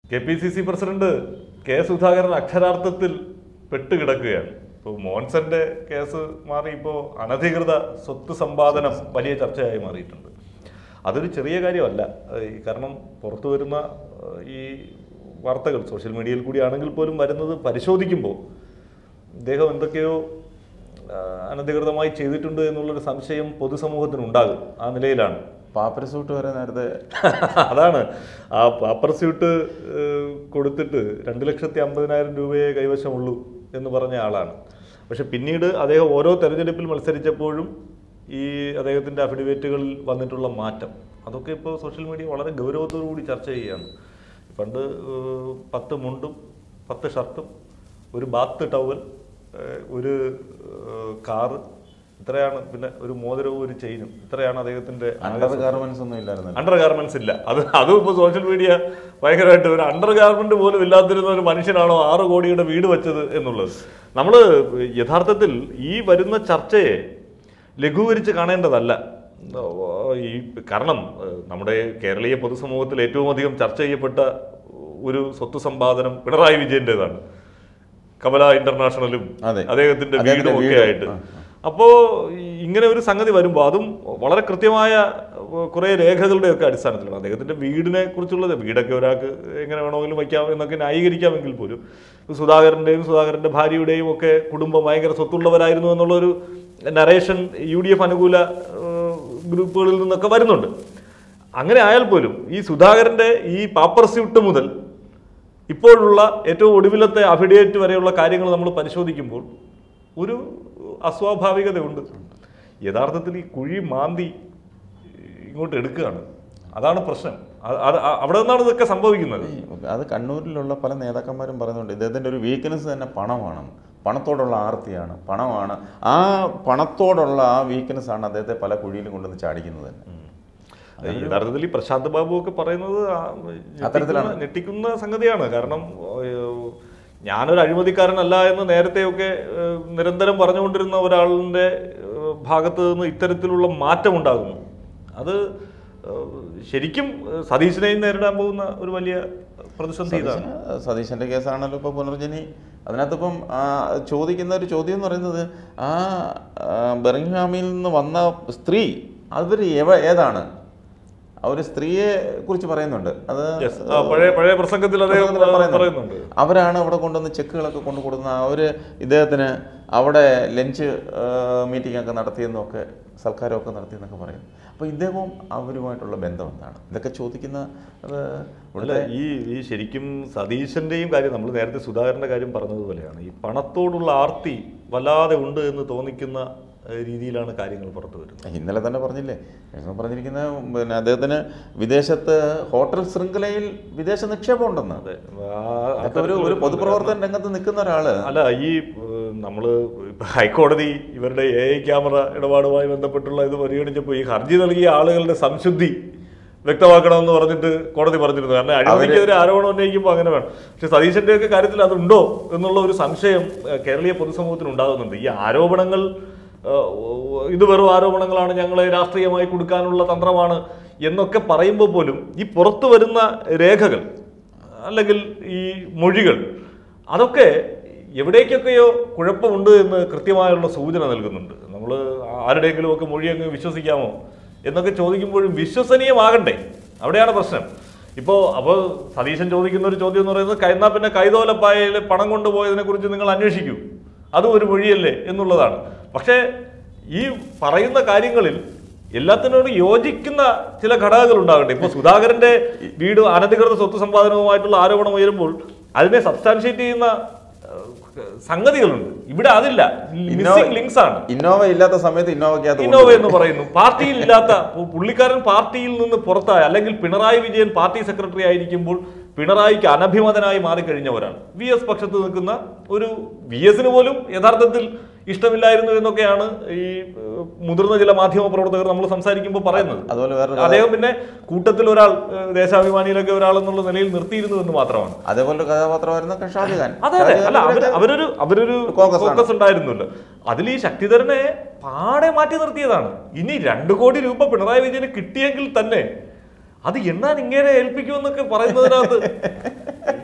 K P C C president K Sudhakaran അക്ഷരാർത്ഥത്തിൽ പെട്ടുകിടക്കുകയാണ് ഇപ്പോൾ മോൻസന്റെ കേസ് മാറി ഇപ്പോൾ അനധികൃത സ്വത്ത് സമ്പാദനം വലിയ ചർച്ചയായി മാറിയിട്ടുണ്ട് അതൊരു ചെറിയ കാര്യമല്ല ഏഹ് ഈ കാരണം പുറത്തു വരുന്ന ഏഹ് ഈ വാർത്തകൾ സോഷ്യൽ മീഡിയയിൽ കൂടി ആണെങ്കിൽ പോലും വരുന്നത് പരിശോധിക്കുമ്പോൾ ഇദ്ദേഹം എന്തൊക്കെയോ ആ, അനധികൃതമായി ചെയ്തിട്ടുണ്ട് എന്നുള്ളൊരു സംശയം പൊതുസമൂഹത്തിന് ഉണ്ടാകും ആ നിലയിലാണ് പാപ്പര സൂട്ട് വരെ നേരത്തെ അതാണ് ആ പാപ്പർ സ്യൂട്ട് ഏഹ്, കൊടുത്തിട്ട് രണ്ട് ലക്ഷത്തി അമ്പതിനായിരം രൂപയെ കൈവശമുള്ളൂ എന്ന് പറഞ്ഞ ആളാണ് പക്ഷെ പിന്നീട് അദ്ദേഹം ഓരോ തെരഞ്ഞെടുപ്പിൽ മത്സരിച്ചപ്പോഴും ഈ അദ്ദേഹത്തിൻ്റെ അഫിഡവിറ്റുകളിൽ വന്നിട്ടുള്ള മാറ്റം അതൊക്കെ ഇപ്പോൾ സോഷ്യൽ മീഡിയ വളരെ ഗൗരവത്തോടു കൂടി ചർച്ച ചെയ്യുകയാണ് പണ്ട് ഏഹ്, പത്ത് മുണ്ടും പത്ത് ഷർട്ടും ഒരു ബാത്ത് ടവൽ ഏഹ്, ഒരു ഏഹ്, കാറ് ഇത്രയാണ് പിന്നെ ഒരു മോതിരവും ഒരു ചെയിനും ഇത്രയാണ് അദ്ദേഹത്തിൻ്റെ അണ്ടർ ഗാർമെന്റ്സ് ഒന്നും ഇല്ലായിരുന്നു അണ്ടർ ഗാർമെന്റ്സ് ഇല്ല അത് അതും ഇപ്പോൾ സോഷ്യൽ മീഡിയ ഭയങ്കരമായിട്ട് ഒരു അണ്ടർ ഗാർമെന്റ് പോലും ഇല്ലാതിരുന്ന ഒരു മനുഷ്യനാണോ ആറ് കോടിയുടെ വീട് വെച്ചത് എന്നുള്ളത് നമ്മൾ യഥാർത്ഥത്തിൽ ഈ വരുന്ന ചർച്ചയെ ലഘൂകരിച്ച് കാണേണ്ടതല്ല ഈ കാരണം ഏഹ്, നമ്മുടെ കേരളീയ പൊതുസമൂഹത്തിൽ ഏറ്റവും അധികം ചർച്ച ചെയ്യപ്പെട്ട ഒരു സ്വത്ത് സമ്പാദനം പിണറായി വിജയന്റേതാണ് കമല ഇന്റർനാഷണലും അതെ. അദ്ദേഹത്തിന്റെ അദ്ദേഹത്തിന്റെ വീടും ഒക്കെ വീട്. ആയിട്ട് ആ, അപ്പോ ഈ- ഇങ്ങനെ ഒരു സംഗതി വരുമ്പോൾ അതും വളരെ കൃത്യമായ കുറെ രേഖകളുടെ ഒക്കെ അടിസ്ഥാനത്തിലാണ് അദ്ദേഹത്തിന്റെ വീടിനെ കുറിച്ചുള്ളത് വീടൊക്കെ ഒരാൾക്ക് എങ്ങനെ വേണമെങ്കിലും വയ്ക്കാം എന്നൊക്കെ ന്യായീകരിക്കാമെങ്കിൽ പോലും സുധാകരന്റെയും സുധാകരന്റെ ഭാര്യയുടെയും ഒക്കെ കുടുംബം ഭയങ്കര സ്വത്തുള്ളവരായിരുന്നു എന്നുള്ളൊരു നറേഷൻ യു ഡി എഫ് അനുകൂല ഏഹ്, ഗ്രൂപ്പുകളിൽ നിന്നൊക്കെ വരുന്നുണ്ട് അങ്ങനെ ആയാൽ പോലും ഈ സുധാകരന്റെ ഈ പാപ്പർ സ്യൂട്ട് മുതൽ ഇപ്പോഴുള്ള ഏറ്റവും ഒടുവിലത്തെ അഫിഡേറ്റ് വരെയുള്ള കാര്യങ്ങൾ നമ്മൾ പരിശോധിക്കുമ്പോൾ ഒരു അസ്വാഭാവികതയുണ്ട് യഥാർത്ഥത്തിൽ ഈ കുഴി മാന്തി ഇങ്ങോട്ട് എടുക്കുകയാണ് അതാണ് പ്രശ്നം അത് അത് അവിടെ നിന്നാണ് ഇതൊക്കെ സംഭവിക്കുന്നത് ഈ അത് കണ്ണൂരിലുള്ള പല നേതാക്കന്മാരും പറയുന്നുണ്ട് ഇദ്ദേഹത്തിൻ്റെ ഒരു വീക്ക്നെസ് തന്നെ പണമാണ് പണത്തോടുള്ള ആർത്തിയാണ് പണമാണ് ആ പണത്തോടുള്ള ആ വീക്ക്നെസ് ആണ് അദ്ദേഹത്തെ പല കുഴിയിലും കൊണ്ടുവന്ന് ചാടിക്കുന്നത് തന്നെ യഥാർത്ഥത്തിൽ ഈ പ്രശാന്ത് ബാബു ഒക്കെ പറയുന്നത് ആ അത്തരത്തിലാണ്. ഞെട്ടിക്കുന്ന- ഞെട്ടിക്കുന്ന സംഗതിയാണ് കാരണം ഏഹ്, ഞാനൊരു അഴിമതിക്കാരനല്ല എന്ന് നേരത്തെയൊക്കെ ഏഹ്, നിരന്തരം പറഞ്ഞുകൊണ്ടിരുന്ന ഒരാളിന്റെ ഏഹ്, ഭാഗത്ത് നിന്ന് ഇത്തരത്തിലുള്ള മാറ്റം ഉണ്ടാകുന്നു അത് ഏഹ്, ശരിക്കും ഏഹ്, സതീശനെയും നേരിടാൻ പോകുന്ന ഒരു വലിയ പ്രതിസന്ധി ഇതാണ് സതീശന് സതീശന്റെ കേസാണല്ലോ ഇപ്പോൾ പുനർജനി അതിനകത്ത് ഇപ്പം ആ, ചോദിക്കുന്ന ഒരു ചോദ്യം എന്ന് പറയുന്നത് ആ ആ, ബെർമിംഗ്ഹാമിൽ നിന്ന് വന്ന സ്ത്രീ അവർ എവ ഏതാണ് ആ ഒരു സ്ത്രീയെ കുറിച്ച് പറയുന്നുണ്ട് അത് Yes. ആ, പഴയ പഴയ പ്രസംഗത്തിൽ അദ്ദേഹം പറയുന്നുണ്ട്. പറയുന്നുണ്ട് അവരാണ് അവിടെ കൊണ്ടുവന്ന് ചെക്കുകളൊക്കെ കൊണ്ടു കൊടുക്കുന്ന അവർ ഇദ്ദേഹത്തിന് അവിടെ ലഞ്ച് മീറ്റിംഗ് ഒക്കെ നടത്തിയെന്നൊക്കെ സൽക്കാരമൊക്കെ നടത്തിയെന്നൊക്കെ പറയും അപ്പോൾ ഇദ്ദേഹവും അവരുമായിട്ടുള്ള ബന്ധം എന്താണ് ഇതൊക്കെ ചോദിക്കുന്ന അത് അല്ല ഈ ഈ ശരിക്കും സതീശന്റെയും കാര്യം നമ്മൾ നേരത്തെ സുധാകരന്റെ കാര്യം പറഞ്ഞതുപോലെയാണ് ഈ പണത്തോടുള്ള ആർത്തി വല്ലാതെ ഉണ്ട് എന്ന് തോന്നിക്കുന്ന ഏഹ്, രീതിയിലാണ് കാര്യങ്ങൾ പുറത്തു വരുന്നത് ഇന്നലെ തന്നെ പറഞ്ഞില്ലേ ഇന്നലെ പറഞ്ഞിരിക്കുന്ന പിന്നെ അദ്ദേഹത്തിന് വിദേശത്ത് ഹോട്ടൽ ശൃംഖലയിൽ വിദേശ നിക്ഷേപം ഉണ്ടെന്ന് അതെ ആ, അതൊക്കെ ഒരു ഒരു പൊതുപ്രവർത്തന രംഗത്ത് നിൽക്കുന്ന ഒരാള് അല്ല ഈ ഏഹ്, നമ്മള് ഇപ്പൊ ഹൈക്കോടതി ഇവരുടെ എ ഐ ക്യാമറ ഇടപാടുമായി ബന്ധപ്പെട്ടുള്ള ഇത് പരിഗണിച്ചപ്പോൾ ഈ ഹർജി നൽകിയ ആളുകളുടെ സംശുദ്ധി വ്യക്തമാക്കണമെന്ന് പറഞ്ഞിട്ട് കോടതി പറഞ്ഞിരുന്നു കാരണം അഴിമതിക്കെതിരെ ആരോപണം ഉന്നയിക്കുമ്പോൾ അങ്ങനെ വേണം പക്ഷെ സതീശന്റെ ഒക്കെ കാര്യത്തിൽ അതുണ്ടോ എന്നുള്ള ഒരു സംശയം ഏഹ്, കേരളീയ പൊതുസമൂഹത്തിന് ഉണ്ടാകുന്നുണ്ട് ഈ ആരോപണങ്ങൾ ഏഹ്, ഇത് വെറും ആരോപണങ്ങളാണ് ഞങ്ങളെ രാഷ്ട്രീയമായി കൊടുക്കാനുള്ള തന്ത്രമാണ് എന്നൊക്കെ പറയുമ്പോൾ പോലും ഈ പുറത്തു വരുന്ന രേഖകൾ അല്ലെങ്കിൽ ഈ മൊഴികൾ അതൊക്കെ എവിടേക്കൊക്കെയോ കുഴപ്പമുണ്ട് എന്ന് കൃത്യമായുള്ള സൂചന നൽകുന്നുണ്ട് നമ്മൾ ആരുടെയെങ്കിലും ഒക്കെ മൊഴി അങ്ങ് വിശ്വസിക്കാമോ എന്നൊക്കെ ചോദിക്കുമ്പോഴും വിശ്വസനീയമാകണ്ടേ അവിടെയാണ് പ്രശ്നം ഇപ്പോൾ അപ്പോൾ സതീശൻ ചോദിക്കുന്ന ഒരു ചോദ്യം എന്ന് പറയുന്നത് കൈന്നാ പിന്നെ കൈതോലപ്പായയിൽ പണം കൊണ്ടുപോയതിനെ കുറിച്ച് നിങ്ങൾ അന്വേഷിക്കൂ അതും ഒരു മൊഴിയല്ലേ എന്നുള്ളതാണ് പക്ഷേ ഈ പറയുന്ന കാര്യങ്ങളിൽ എല്ലാത്തിനോടും യോജിക്കുന്ന ചില ഘടകങ്ങൾ ഉണ്ടാകട്ടെ ഇപ്പൊ സുധാകരന്റെ വീട് അനധികൃത സ്വത്ത് സമ്പാദനവുമായിട്ടുള്ള ആരോപണം ഉയരുമ്പോൾ അതിനെ സബ്സ്റ്റാൻഷിയേറ്റ് ചെയ്യുന്ന ഏഹ്, സംഗതികളുണ്ട് ഇവിടെ അതില്ല മിസ്സിംഗ് ലിങ്ക്സ് ആണ് ഇന്നോവ ഇല്ലാത്ത സമയത്ത് ഇന്നോവയ്ക്കകത്ത് ഇന്നോവ എന്ന് പറയുന്നു പാർട്ടിയിൽ ഇല്ലാത്ത പു- പുള്ളിക്കാരൻ പാർട്ടിയിൽ നിന്ന് പുറത്തായ അല്ലെങ്കിൽ പിണറായി വിജയൻ പാർട്ടി സെക്രട്ടറി ആയിരിക്കുമ്പോൾ പിണറായിക്ക് അനഭിമതനായി മാറിക്കഴിഞ്ഞവരാണ് വി എസ് പക്ഷത്ത് നിൽക്കുന്ന ഒരു വി എസിന് പോലും യഥാർത്ഥത്തിൽ ഇഷ്ടമില്ലായിരുന്നു എന്നൊക്കെയാണ് ഈ ഏഹ്, മുതിർന്ന ചില മാധ്യമ പ്രവർത്തകർ നമ്മൾ സംസാരിക്കുമ്പോൾ പറയുന്നത് അതുപോലെ വേറെ അദ്ദേഹം പിന്നെ കൂട്ടത്തിൽ ഒരാൾ ഏഹ്, ദേശാഭിമാനിയിലൊക്കെ ഒരാൾ എന്നുള്ള നിലയിൽ നിർത്തിയിരുന്നു എന്ന് മാത്രമാണ് അതേപോലെ ഒരു കഥാപാത്രമായിരുന്നു ഷാജഹാൻ അതെ അതെ അല്ല അവര് ഷാജഹാൻ അവരൊരു അവരൊരു Focus ആണ്. ഫോക്കസ് ഉണ്ടായിരുന്നല്ലോ അതിൽ ഈ ശക്തിധരനെ പാടെ മാറ്റി നിർത്തിയതാണ് ഇനി രണ്ടു കോടി രൂപ പിണറായി വിജയന് കിട്ടിയെങ്കിൽ തന്നെ അത് എണ്ണാൻ ഇങ്ങനെ ഏൽപ്പിക്കുമെന്നൊക്കെ പറയുന്നതിനകത്ത്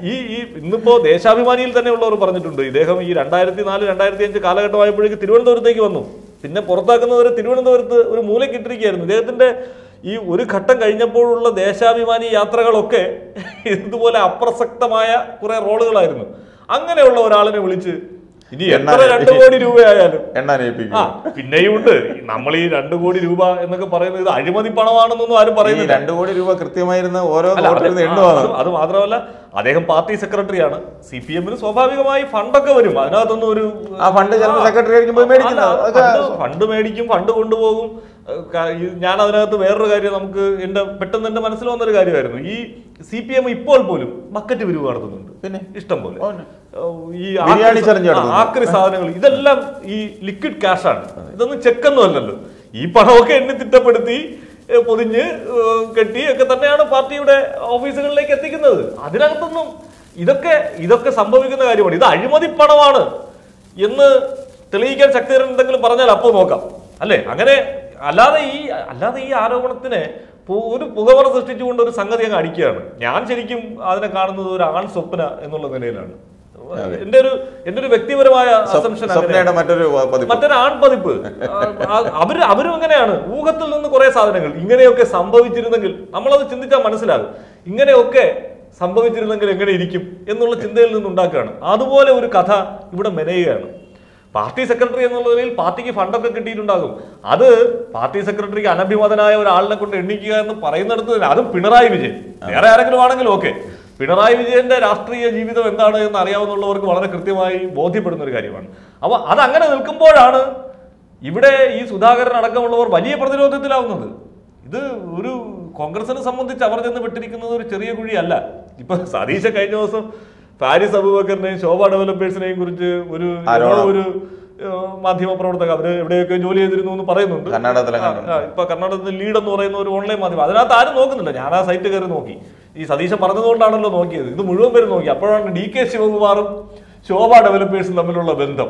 ഈ ഈ ഇന്നിപ്പോ ദേശാഭിമാനിയിൽ തന്നെ ഉള്ളവർ പറഞ്ഞിട്ടുണ്ട് ഇദ്ദേഹം ഈ രണ്ടായിരത്തി നാല് രണ്ടായിരത്തി അഞ്ച് കാലഘട്ടമായപ്പോഴേക്ക് തിരുവനന്തപുരത്തേക്ക് വന്നു പിന്നെ പുറത്താക്കുന്നവരെ തിരുവനന്തപുരത്ത് ഒരു മൂലയ്ക്ക് ഇട്ടിരിക്കുകയായിരുന്നു ഇദ്ദേഹത്തിന്റെ ഈ ഒരു ഘട്ടം കഴിഞ്ഞപ്പോഴുള്ള ദേശാഭിമാനി യാത്രകളൊക്കെ ഇതുപോലെ അപ്രസക്തമായ കുറെ റോളുകളായിരുന്നു അങ്ങനെയുള്ള ഒരാളിനെ വിളിച്ച് ഇനി എത്ര എന്നാ- രണ്ട് കോടി രൂപയായാലും എണ്ണാൻ ഏൽപ്പിക്കും ആ പിന്നെയും ഉണ്ട് നമ്മൾ ഈ രണ്ട് കോടി രൂപ എന്നൊക്കെ പറയുന്നത് ഇത് അഴിമതി പണമാണെന്നൊന്നും ആരും ഈ പറയുന്നില്ല രണ്ടു കോടി രൂപ കൃത്യമായിരുന്ന ഓരോ അല്ല, അത് നോട്ടിൽ ആ, എണ്ണുവാണ് അത് അത് മാത്രമല്ല അദ്ദേഹം പാർട്ടി സെക്രട്ടറിയാണ് സി പി എമ്മിന് സ്വാഭാവികമായി ഫണ്ടൊക്കെ വരും അതിനകത്തൊന്നും ഒരു ആ ഫണ്ട് ചിലപ്പോൾ ആ, സെക്രട്ടറി ആയിരിക്കും പോയി മേടിക്കുന്നത്. അല്ല, അതൊക്കെ ഫണ്ട് ഫണ്ട് മേടിക്കും ഫണ്ട് കൊണ്ടുപോകും ഏഹ് ക- ഈ ഞാൻ അതിനകത്ത് വേറൊരു കാര്യം നമുക്ക് എന്റെ പെട്ടെന്ന് എന്റെ മനസ്സിൽ വന്നൊരു കാര്യമായിരുന്നു ഈ സി പി എം ഇപ്പോൾ പോലും ബക്കറ്റ് പിരിവ് നടത്തുന്നുണ്ട് പിന്നെ? ഇഷ്ടം പോലെ ഓ, പിന്നെ. ഈ ബിരിയാണി ആക്രി സ- ചലഞ്ച് ആ, നടത്തുന്നു. ആക്രി സാധനങ്ങൾ ഇതെല്ലാം ഈ ലിക്വിഡ് ക്യാഷ് ആണ് ഇതൊന്നും ചെക്കൊന്നും അല്ലല്ലോ ഈ പണമൊക്കെ എണ്ണി തിട്ടപ്പെടുത്തി ഏഹ് പൊതിഞ്ഞ് ഏഹ് കെട്ടി ഒക്കെ തന്നെയാണ് പാർട്ടിയുടെ ഓഫീസുകളിലേക്ക് എത്തിക്കുന്നത് അതിനകത്തൊന്നും ഇതൊക്കെ ഇതൊക്കെ സംഭവിക്കുന്ന കാര്യമാണ് ഇത് അഴിമതി പണമാണ് എന്ന് തെളിയിക്കാൻ ശക്തിധരൻ എന്തെങ്കിലും പറഞ്ഞാൽ അപ്പോൾ നോക്കാം അല്ലേ അങ്ങനെ അല്ലാതെ ഈ അല്ലാതെ ഈ ആരോപണത്തിനെ പു- ഒരു പുകമറ സൃഷ്ടിച്ചുകൊണ്ട് ഒരു സംഗതി അങ്ങ് അടിക്കുകയാണ് ഞാൻ ശരിക്കും അതിനെ കാണുന്നത് ഒരു ആൺ സ്വപ്ന എന്നുള്ള നിലയിലാണ് എന്റെ ഒരു എന്റെ ഒരു വ്യക്തിപരമായ അസംഷൻ സ്വപ്നയുടെ മറ്റൊരു പ- പതിപ്പ് മറ്റൊരു ആൺപതിപ്പ് ആ, അവര് അവരും അങ്ങനെയാണ് ഊഹത്തിൽ നിന്ന് കുറെ സാധനങ്ങൾ ഇങ്ങനെയൊക്കെ സംഭവിച്ചിരുന്നെങ്കിൽ നമ്മളത് ചിന്തിച്ചാൽ മനസ്സിലാകും ഇങ്ങനെയൊക്കെ സംഭവിച്ചിരുന്നെങ്കിൽ എങ്ങനെ ഇരിക്കും എന്നുള്ള ചിന്തയിൽ നിന്നുണ്ടാക്കുകയാണ് അതുപോലെ ഒരു കഥ ഇവിടെ മെനയുകയാണ് പാർട്ടി സെക്രട്ടറി എന്നുള്ള നിലയിൽ പാർട്ടിക്ക് ഫണ്ടൊക്കെ കിട്ടിയിട്ടുണ്ടാകും അത് പാർട്ടി സെക്രട്ടറിക്ക് അനഭിമതനായ ഒരാളിനെ കൊണ്ട് എണ്ണിക്കുക എന്ന് പറയുന്നിടത്ത് തന്നെ അതും പിണറായി വിജയൻ വേറെ ആരെങ്കിലും ആണെങ്കിലും ഓക്കെ പിണറായി വിജയന്റെ രാഷ്ട്രീയ ജീവിതം എന്താണ് എന്ന് അറിയാവുന്നവർക്ക് വളരെ കൃത്യമായി ബോധ്യപ്പെടുന്ന ഒരു കാര്യമാണ് അപ്പൊ അത് അങ്ങനെ നിൽക്കുമ്പോഴാണ് ഇവിടെ ഈ സുധാകരൻ അടക്കമുള്ളവർ വലിയ പ്രതിരോധത്തിലാവുന്നത് ഇത് ഒരു കോൺഗ്രസിനെ സംബന്ധിച്ച് അവർ ചെന്ന് വിട്ടിരിക്കുന്നത് ഒരു ചെറിയ കുഴിയല്ല ഇപ്പൊ സതീശ കഴിഞ്ഞ ദിവസം ഫാരിസ് അബൂബക്കറിനെയും ശോഭ ഡെവലപ്പേഴ്സിനെയും കുറിച്ച് ഒരു ആരോപണം. ഒരു ഏഹ്, മാധ്യമ പ്രവർത്തക അവര് എവിടെയൊക്കെ ജോലി ചെയ്തിരുന്നു എന്ന് പറയുന്നുണ്ട് കർണാടകത്തിലെ ആ, ആ, ഇപ്പൊ കർണാടകത്തിൽ ലീഡ് എന്ന് പറയുന്ന ഒരു ഓൺലൈൻ മാധ്യമം അതിനകത്ത് ആരും നോക്കുന്നില്ല ഞാൻ ആ സൈറ്റ് കയറി നോക്കി ഈ സതീശൻ പറഞ്ഞതുകൊണ്ടാണല്ലോ നോക്കിയത് ഇത് മുഴുവൻ പേര് നോക്കി അപ്പോഴാണ് ഡി കെ ശിവകുമാറും ശോഭ ഡെവലപ്പേഴ്സും തമ്മിലുള്ള ബന്ധം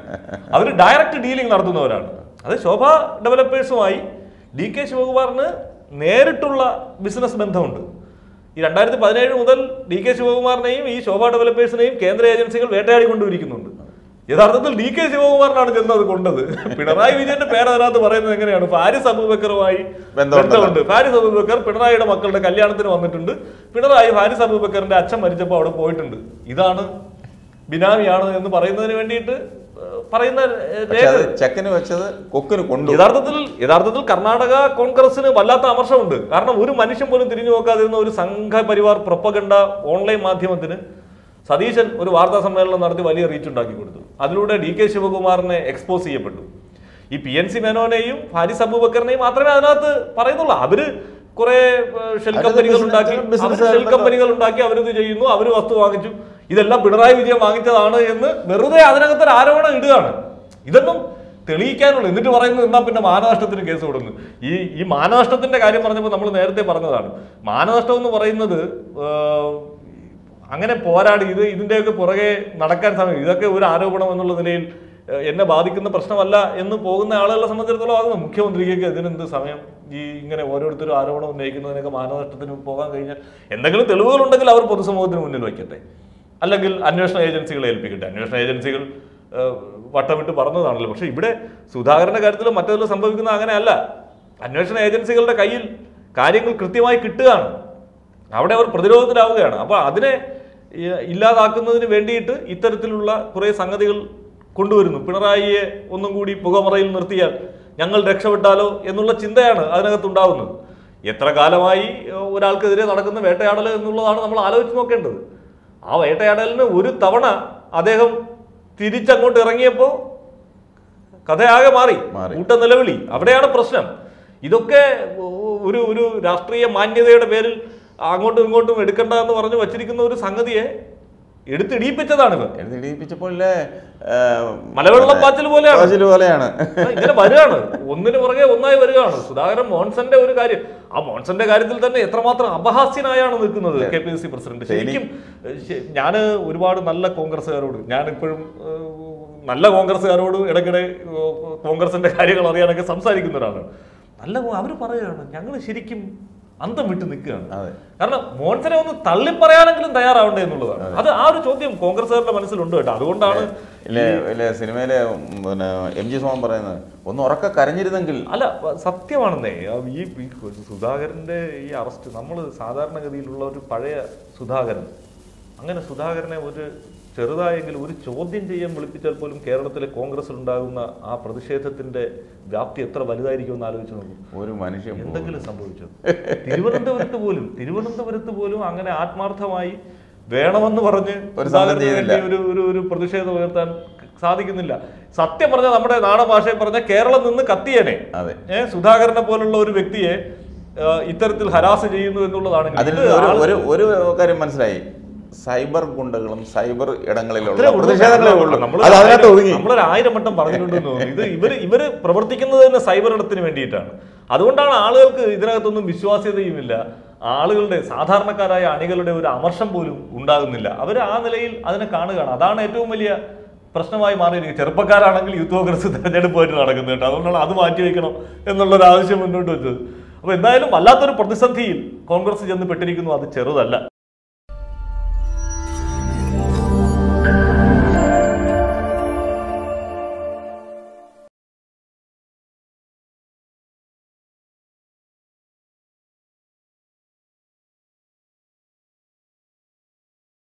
അവർ ഡയറക്റ്റ് ഡീലിംഗ് നടത്തുന്നവരാണ് അത് ശോഭ ഡെവലപ്പേഴ്സുമായി ഡി കെ ശിവകുമാറിന് നേരിട്ടുള്ള ബിസിനസ് ബന്ധമുണ്ട് ഈ രണ്ടായിരത്തി പതിനേഴ് മുതൽ ഡി കെ ശിവകുമാറിനെയും ഈ ശോഭ ഡെവലപ്പേഴ്സിനെയും കേന്ദ്ര ഏജൻസികൾ വേട്ടയാടി കൊണ്ടുവരിക്കുന്നുണ്ട് യഥാർത്ഥത്തിൽ ഡി കെ ശിവകുമാറിനാണ് ചെന്നത് കൊണ്ടത് പിണറായി വിജയന്റെ പേര് അതിനകത്ത് പറയുന്നത് എങ്ങനെയാണ് ഫാരിസ് അബൂബക്കറുമായി ബന്ധമുണ്ടല്ലോ. ബന്ധമുണ്ട് ഫാരിസ് അബൂബക്കർ പിണറായിയുടെ മക്കളുടെ കല്യാണത്തിന് വന്നിട്ടുണ്ട് പിണറായി ഫാരിസ് അബൂബക്കറിന്റെ അച്ഛൻ മരിച്ചപ്പോൾ അവിടെ പോയിട്ടുണ്ട് ഇതാണ് ബിനാമിയാണ് എന്ന് പറയുന്നതിന് വേണ്ടിയിട്ട് ഏഹ്, പറയുന്ന ഏഹ്, പക്ഷെ അത് രേഖ ചെക്കന് വെച്ചത് കൊക്കിന് കൊണ്ടു യഥാർത്ഥത്തിൽ യഥാർത്ഥത്തിൽ കർണാടക കോൺഗ്രസിന് വല്ലാത്ത അമർഷമുണ്ട് കാരണം ഒരു മനുഷ്യൻ പോലും തിരിഞ്ഞു നോക്കാതിരുന്ന ഒരു സംഘപരിവാർ പ്രൊപ്പഗണ്ട ഓൺലൈൻ മാധ്യമത്തിന് സതീശൻ ഒരു വാർത്താ സമ്മേളനം നടത്തി വലിയ റീച്ച് ഉണ്ടാക്കി കൊടുത്തു അതിലൂടെ ഡി കെ ശിവകുമാറിനെ എക്സ്പോസ് ചെയ്യപ്പെട്ടു ഈ പി എൻ സി മേനോനെയും ഹാരിസ് അബൂബക്കറിനെയും മാത്രമേ അതിനകത്ത് പറയുന്നുള്ളൂ അവര് കുറെ ഷെൽ അവരത് കമ്പനികൾ business- ഉണ്ടാക്കി business അവര് ഷെൽ ആയിരുന്നല്ലോ. കമ്പനികൾ ഉണ്ടാക്കി അവരിത് ചെയ്യുന്നു അവര് വസ്തു വാങ്ങിച്ചു ഇതെല്ലാം പിണറായി വിജയൻ വാങ്ങിച്ചതാണ് എന്ന് വെറുതെ അതിനകത്ത് ഒരു ആരോപണം ഇടുകയാണ് ഇതൊന്നും തെളിയിക്കാനുള്ള എന്നിട്ട് പറയുന്നത് എന്നാ പിന്നെ മാനനഷ്ടത്തിന് കേസ് കൊടുക്കുന്നു ഈ ഈ മാനനഷ്ടത്തിന്റെ കാര്യം പറഞ്ഞപ്പോൾ നമ്മൾ നേരത്തെ പറഞ്ഞതാണ് മാനനഷ്ടം എന്ന് പറയുന്നത് ഏഹ്, അങ്ങനെ പോരാടി ഇത് ഇതിന്റെയൊക്കെ പുറകെ നടക്കാൻ സമയം ഇതൊക്കെ ഒരു ആരോപണം എന്നുള്ള നിലയിൽ ഏഹ്, എന്നെ ബാധിക്കുന്ന പ്രശ്നമല്ല എന്ന് പോകുന്ന ആളുകളെ സംബന്ധിച്ചിടത്തോളം ആകുന്നു മുഖ്യമന്ത്രിക്ക് ഇതിനെന്ത് സമയം ഈ ഇങ്ങനെ ഓരോരുത്തരും ആരോപണം ഉന്നയിക്കുന്നതിനൊക്കെ മാനനഷ്ടത്തിന് പോകാൻ കഴിഞ്ഞാൽ എന്തെങ്കിലും തെളിവുകളുണ്ടെങ്കിൽ അവർ പൊതുസമൂഹത്തിന് മുന്നിൽ വയ്ക്കട്ടെ അല്ലെങ്കിൽ അന്വേഷണ ഏജൻസികളെ ഏൽപ്പിക്കട്ടെ അന്വേഷണ ഏജൻസികൾ ഏഹ്, വട്ടമിട്ട് പറഞ്ഞതാണല്ലോ പക്ഷെ ഇവിടെ സുധാകരന്റെ കാര്യത്തിൽ മറ്റേതിൽ സംഭവിക്കുന്ന അങ്ങനെയല്ല അന്വേഷണ ഏജൻസികളുടെ കയ്യിൽ കാര്യങ്ങൾ കൃത്യമായി കിട്ടുകയാണ് അവിടെ അവർ പ്രതിരോധത്തിലാവുകയാണ് അപ്പോൾ അതിനെ ഇ- ഇല്ലാതാക്കുന്നതിന് വേണ്ടിയിട്ട് ഇത്തരത്തിലുള്ള കുറേ സംഗതികൾ കൊണ്ടുവരുന്നു പിണറായിയെ ഒന്നും കൂടി പുകമറയിൽ നിർത്തിയാൽ ഞങ്ങൾ രക്ഷപ്പെട്ടാലോ എന്നുള്ള ചിന്തയാണ് അതിനകത്തുണ്ടാവുന്നത് എത്ര കാലമായി ഏഹ്, ഒരാൾക്കെതിരെ നടക്കുന്ന വേട്ടയാടൽ എന്നുള്ളതാണ് നമ്മൾ ആലോചിച്ച് നോക്കേണ്ടത് ആ വേട്ടയാടലിന് ഒരു തവണ അദ്ദേഹം തിരിച്ചങ്ങോട്ട് ഇറങ്ങിയപ്പോൾ കഥയാകെ മാറി മാറി. കൂട്ട നിലവിളി അവിടെയാണ് പ്രശ്നം ഇതൊക്കെ ഒ- ഒരു ഒരു രാഷ്ട്രീയ മാന്യതയുടെ പേരിൽ അങ്ങോട്ടും ഇങ്ങോട്ടും എടുക്കണ്ട എന്ന് പറഞ്ഞു വച്ചിരിക്കുന്ന ഒരു സംഗതിയെ എടുത്തിടിയിപ്പിച്ചതാണിത് എഴുതിപ്പിച്ചപ്പോഴേ മലവെള്ളപ്പാച്ചിൽ പോലെയാണ്. പോലെയാണ് ഇങ്ങനെ വരികയാണ് ഒന്നിന് പുറകെ ഒന്നായി വരികയാണ് സുധാകരൻ മോൻസന്റെ ഒരു കാര്യം ആ മോൻസന്റെ കാര്യത്തിൽ തന്നെ എത്രമാത്രം അപഹാസ്യനായാണ് നിൽക്കുന്നത് K P S C president ശരിക്കും ഞാൻ ഒരുപാട് നല്ല കോൺഗ്രസ്സുകാരോട് ഞാൻ ഇപ്പോഴും ഏഹ്, നല്ല കോൺഗ്രസ്സുകാരോട് ഇടയ്ക്കിടെ ഏഹ്, കോൺഗ്രസിന്റെ കാര്യങ്ങൾ അറിയാനൊക്കെ സംസാരിക്കുന്ന ഒരാളാണ് നല്ല അവർ പറയുകയാണ് ഞങ്ങൾ ശരിക്കും അന്തം വിട്ട് നിൽക്കുകയാണ് അതെ കാരണം മോൻസനെ ഒന്ന് തള്ളി പറയാനെങ്കിലും തയ്യാറാവണ്ടേ എന്നുള്ളതാണ് അത് ആ ഒരു ചോദ്യം കോൺഗ്രസ്സുകാരുടെ മനസ്സിലുണ്ട് കേട്ടോ അതുകൊണ്ടാണ് ഇല്ലേ ഇല്ലേ സിനിമയിലെ ഉം, പിന്നെ എം ജി സോമൻ പറയുന്നത് ഒന്ന് ഉറക്ക കരഞ്ഞിരുന്നെങ്കിൽ അല്ല സത്യമാണെന്നേ ആ ഈ ഈ സുധാകരന്റെ ഈ അറസ്റ്റ് നമ്മൾ സാധാരണഗതിയിലുള്ള ഒരു പഴയ സുധാകരൻ അങ്ങനെ സുധാകരനെ ഒരു ചെറുതായെങ്കിലും ഒരു ചോദ്യം ചെയ്യാൻ വിളിപ്പിച്ചാൽ പോലും കേരളത്തിലെ കോൺഗ്രസിൽ ഉണ്ടാകുന്ന ആ പ്രതിഷേധത്തിന്റെ വ്യാപ്തി എത്ര വലുതായിരിക്കും എന്ന് ആലോചിച്ച് നോക്കും ഒരു മനുഷ്യൻ പോകും. എന്തെങ്കിലും സംഭവിച്ചത് തിരുവനന്തപുരത്ത് പോലും തിരുവനന്തപുരത്ത് പോലും അങ്ങനെ ആത്മാർത്ഥമായി വേണമെന്ന് പറഞ്ഞ് ഒരു സുധാകരന് സമരം വേണ്ടി ഒരു ഒരു ഒരു പ്രതിഷേധം ഉയർത്താൻ സാധിക്കുന്നില്ല സത്യം പറഞ്ഞ നമ്മുടെ നാടഭാഷയിൽ പറഞ്ഞ കേരളം നിന്ന് കത്തിയേനെ അതെ ഏ സുധാകരനെ പോലുള്ള ഒരു വ്യക്തിയെ ആ, ഇത്തരത്തിൽ ഹരാസ് ചെയ്യുന്നു എന്നുള്ളതാണ് അതിൽ ഇത് ഒരു ആൾ- ഒരു ഒരു കാര്യം മനസ്സിലായി സൈബർ ഗുണ്ടകളും സൈബർ ഇടങ്ങളിലുള്ള ഇത്രേ ഉള്ളൂ. പ്രതിഷേധങ്ങളേ ഉള്ളൂ നമ്മള് അത് അതിനകത്ത് ആയിരം- ഒതുങ്ങി നമ്മളൊരു ആയിരം വട്ടം പറഞ്ഞിട്ടുണ്ടെന്ന് തോന്നുന്നു ഇത് ഇവര് ഇവര് പ്രവർത്തിക്കുന്നത് തന്നെ സൈബർ ഇടത്തിന് വേണ്ടിയിട്ടാണ് അതുകൊണ്ടാണ് ആളുകൾക്ക് ഇതിനകത്തൊന്നും വിശ്വാസ്യതയുമില്ല ആളുകളുടെ സാധാരണക്കാരായ അണികളുടെ ഒരു അമർഷം പോലും ഉണ്ടാകുന്നില്ല അവർ ആ നിലയിൽ അതിനെ കാണുകയാണ് അതാണ് ഏറ്റവും വലിയ പ്രശ്നമായി മാറിയിരിക്കുന്നത് ചെറുപ്പക്കാരാണെങ്കിൽ യൂത്ത് കോൺഗ്രസ് തെരഞ്ഞെടുപ്പായിട്ട് നടക്കുന്നത് കേട്ടോ അതുകൊണ്ടാണ് അത് മാറ്റിവെക്കണം എന്നുള്ളൊരു ആവശ്യം മുന്നോട്ട് വെച്ചത് അപ്പൊ എന്തായാലും വല്ലാത്തൊരു പ്രതിസന്ധിയിൽ കോൺഗ്രസ് ചെന്ന് പെട്ടിരിക്കുന്നു അത് ചെറുതല്ല